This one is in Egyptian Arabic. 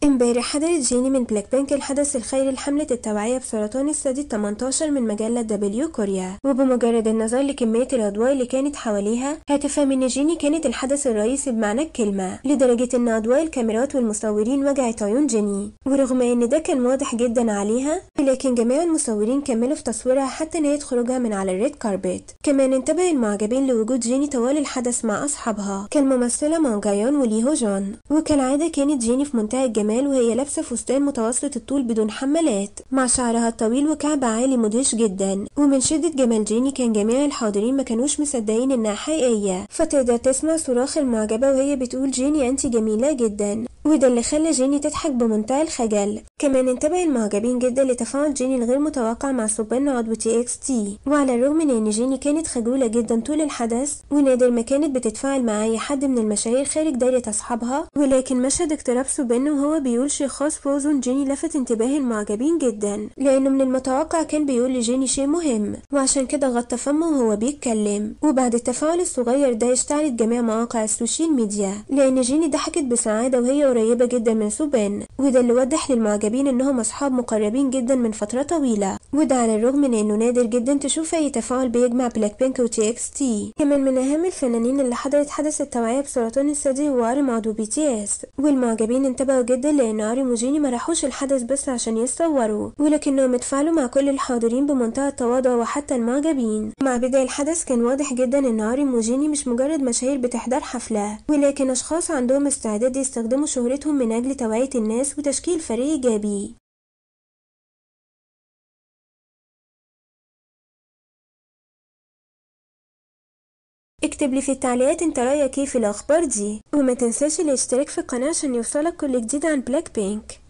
امبارح حضرت جيني من بلاك بينك الحدث الخيري لحملة التوعية بسرطان الثدي 18 من مجلة دبليو كوريا وبمجرد النظر لكمية الأضواء اللي كانت حواليها هتفهم إن جيني كانت الحدث الرئيسي بمعنى الكلمة لدرجة إن أضواء الكاميرات والمصورين وجعت عيون جيني ورغم إن ده كان واضح جدا عليها لكن جميع المصورين كملوا في تصويرها حتى نهاية خروجها من على الريد كاربت كمان انتبه المعجبين لوجود جيني طوال الحدث مع أصحابها كالممثلة مونج جايون وليهو جون وكالعادة كانت جيني في منتهى الجمال وهي لابسة فستان متوسط الطول بدون حمالات مع شعرها الطويل وكعب عالي مدهش جدا ومن شدة جمال جيني كان جميع الحاضرين ما كانوش مصدقين انها حقيقية فتقدر تسمع صراخ المعجبة وهي بتقول جيني انت جميلة جدا وده اللي خلى جيني تضحك بمنتهى الخجل كمان انتبه المعجبين جدا لتفاعل جيني الغير متوقع مع سوبرن عضو تي اكس تي وعلى الرغم من ان جيني كانت خجولة جدا طول الحدث ونادر ما كانت بتتفاعل مع اي حد من المشاهير خارج دايرة اصحابها ولكن مشهد اقتراب سوبرن وهو بيقول شيء خاص في اذن جيني لفت انتباه المعجبين جدا لانه من المتوقع كان بيقول لجيني شيء مهم وعشان كده غطى فمه وهو بيتكلم وبعد التفاعل الصغير ده اشتعلت جميع مواقع السوشيال ميديا لان جيني ضحكت بسعادة وهي قريبة جدا من سوبان وده اللي وضح للمعجبين انهم اصحاب مقربين جدا من فترة طويلة وده على الرغم من انه نادر جدا تشوف اي تفاعل بيجمع بلاك بينك وتي اكس تي كمان من اهم الفنانين اللي حضرت حدث التوعية بسرطان الثدي هو ارم عضو بي تي اس والمعجبين انتبهوا جدا لان ارم وجيني ما راحوش الحدث بس عشان يتصوروا ولكنهم اتفاعلوا مع كل الحاضرين بمنتهى التواضع وحتى المعجبين مع بداية الحدث كان واضح جدا ان ارم وجيني مش مجرد مشاهير بتحضر حفلة ولكن اشخاص عندهم استعداد يستخدموا شهرتهم من أجل توعية الناس وتشكيل فريق إيجابي اكتب لي في التعليقات انت رأيك ايه في الأخبار دي وما تنساش الاشتراك في القناة عشان يوصلك كل جديد عن بلاك بينك